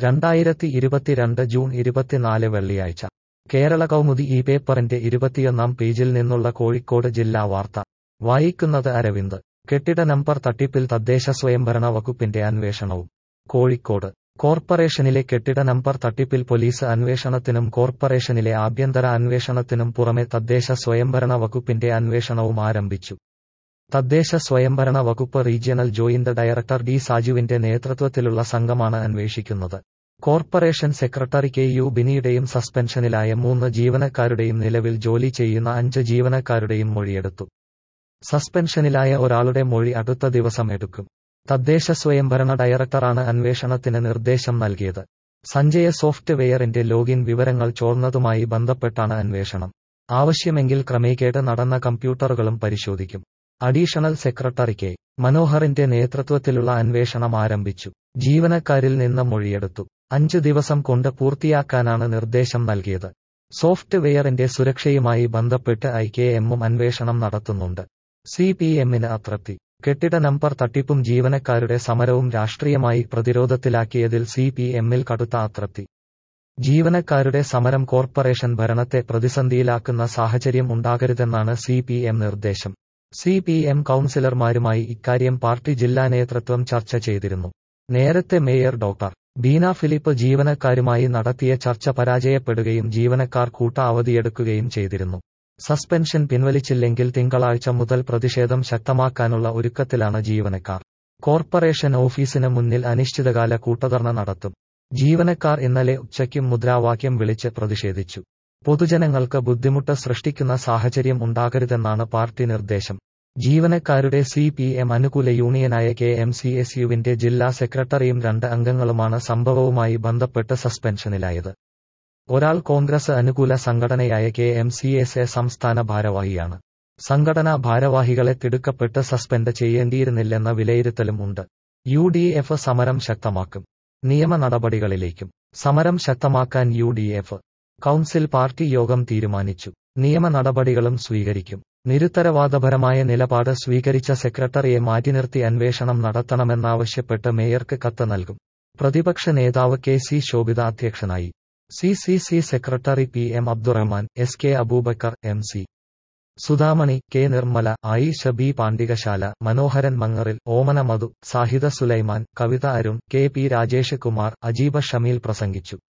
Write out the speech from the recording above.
രണ്ടായിരത്തി ഇരുപത്തിരണ്ട് ജൂൺ ഇരുപത്തിനാല് വെള്ളിയാഴ്ച കേരള കൗമുദി ഈ പേപ്പറിന്റെ ഇരുപത്തിയൊന്നാം പേജിൽ നിന്നുള്ള കോഴിക്കോട് ജില്ലാ വാർത്ത വായിക്കുന്നത് അരവിന്ദ് കെട്ടിട നമ്പർ തട്ടിപ്പിൽ തദ്ദേശ സ്വയംഭരണ വകുപ്പിന്റെ അന്വേഷണവും കോഴിക്കോട് കോർപ്പറേഷനിലെ കെട്ടിട നമ്പർ തട്ടിപ്പിൽ പോലീസ് അന്വേഷണത്തിനും കോർപ്പറേഷനിലെ ആഭ്യന്തര അന്വേഷണത്തിനും പുറമെ തദ്ദേശ സ്വയംഭരണ വകുപ്പിന്റെ അന്വേഷണവും ആരംഭിച്ചു തദ്ദേശ സ്വയംഭരണ വകുപ്പ് റീജിയണൽ ജോയിന്റ് ഡയറക്ടർ ഡി സാജുവിന്റെ നേതൃത്വത്തിലുള്ള സംഘമാണ് അന്വേഷിക്കുന്നത് കോർപ്പറേഷൻ സെക്രട്ടറി കെ യു ബിനിയുടെയും സസ്പെൻഷനിലായ മൂന്ന് ജീവനക്കാരുടെയും നിലവിൽ ജോലി ചെയ്യുന്ന അഞ്ച് ജീവനക്കാരുടെയും മൊഴിയെടുത്തു സസ്പെൻഷനിലായ ഒരാളുടെ മൊഴി അടുത്ത ദിവസം എടുക്കും തദ്ദേശ സ്വയംഭരണ ഡയറക്ടറാണ് അന്വേഷണത്തിന് നിർദ്ദേശം നൽകിയത് സഞ്ജയ സോഫ്റ്റ്വെയറിന്റെ ലോഗിൻ വിവരങ്ങൾ ചോർന്നതുമായി ബന്ധപ്പെട്ടാണ് അന്വേഷണം ആവശ്യമെങ്കിൽ ക്രമേക്കേട് നടന്ന കമ്പ്യൂട്ടറുകളും പരിശോധിക്കും അഡീഷണൽ സെക്രട്ടറി കെ മനോഹറിന്റെ നേതൃത്വത്തിലുള്ള അന്വേഷണം ആരംഭിച്ചു ജീവനക്കാരിൽ നിന്ന് മൊഴിയെടുത്തു അഞ്ചു ദിവസം കൊണ്ട് പൂർത്തിയാക്കാനാണ് നിർദ്ദേശം നൽകിയത് സോഫ്റ്റ്വെയറിന്റെ സുരക്ഷയുമായി ബന്ധപ്പെട്ട് ഐ കെ എമ്മും അന്വേഷണം നടത്തുന്നുണ്ട് സി പി എമ്മിന് അതൃപ്തി കെട്ടിട നമ്പർ തട്ടിപ്പും ജീവനക്കാരുടെ സമരവും രാഷ്ട്രീയമായി പ്രതിരോധത്തിലാക്കിയതിൽ സി പി എമ്മിൽ കടുത്ത അതൃപ്തി ജീവനക്കാരുടെ സമരം കോർപ്പറേഷൻ ഭരണത്തെ പ്രതിസന്ധിയിലാക്കുന്ന സാഹചര്യം ഉണ്ടാകരുതെന്നാണ് സി പി എം നിർദ്ദേശം സി പി എം കൌൺസിലർമാരുമായി ഇക്കാര്യം പാർട്ടി ജില്ലാ നേതൃത്വം ചർച്ച ചെയ്തിരുന്നു നേരത്തെ മേയർ ഡോക്ടർ ബീന ഫിലിപ്പ് ജീവനക്കാരുമായി നടത്തിയ ചർച്ച പരാജയപ്പെടുകയും ജീവനക്കാർ കൂട്ട അവധിയെടുക്കുകയും ചെയ്തിരുന്നു സസ്പെൻഷൻ പിൻവലിച്ചില്ലെങ്കിൽ തിങ്കളാഴ്ച മുതൽ പ്രതിഷേധം ശക്തമാക്കാനുള്ള ഒരുക്കത്തിലാണ് ജീവനക്കാർ കോർപ്പറേഷൻ ഓഫീസിന് മുന്നിൽ അനിശ്ചിതകാല കൂട്ടധർണ നടത്തും ജീവനക്കാർ ഇന്നലെ ഉച്ചയ്ക്കും മുദ്രാവാക്യം വിളിച്ച് പ്രതിഷേധിച്ചു പൊതുജനങ്ങൾക്ക് ബുദ്ധിമുട്ട് സൃഷ്ടിക്കുന്ന സാഹചര്യം ഉണ്ടാകരുതെന്നാണ് പാർട്ടി നിർദ്ദേശം ജീവനക്കാരുടെ സി പി എം അനുകൂല യൂണിയനായ കെ എം സി എസ് യുവിന്റെ ജില്ലാ സെക്രട്ടറിയും രണ്ട് അംഗങ്ങളുമാണ് സംഭവവുമായി ബന്ധപ്പെട്ട് സസ്പെൻഷനിലായത് ഒരാൾ കോൺഗ്രസ് അനുകൂല സംഘടനയായ K M C S A സംസ്ഥാന ഭാരവാഹിയാണ് സംഘടനാ ഭാരവാഹികളെ തിടുക്കപ്പെട്ട് സസ്പെൻഡ് ചെയ്യേണ്ടിയിരുന്നില്ലെന്ന വിലയിരുത്തലും ഉണ്ട് യു ഡി എഫ് സമരം ശക്തമാക്കും നിയമ നടപടികളിലേക്കും സമരം ശക്തമാക്കാൻ U D F council party യോഗം തീരുമാനിച്ചു നിയമ നടപടികളും സ്വീകരിക്കും നിരുത്തരവാദപരമായ നിലപാട് സ്വീകരിച്ച സെക്രട്ടറിയെ മാറ്റിനിർത്തി അന്വേഷണം നടത്തണമെന്നാവശ്യപ്പെട്ട് മേയർക്ക് കത്ത് നൽകും പ്രതിപക്ഷ നേതാവ് കെ സി ശോഭിത അധ്യക്ഷനായി C C C secretary P M Abdurahman S K Aboobacker M C Sudhamani K Nirmala Ayisha B Pandikasala Manoharan മങ്ങറിൽ ഓമന മധു സാഹിദ സുലൈമാൻ കവിത അരുൺ കെ പി രാജേഷ് കുമാർ അജീബ ഷമീൽ പ്രസംഗിച്ചു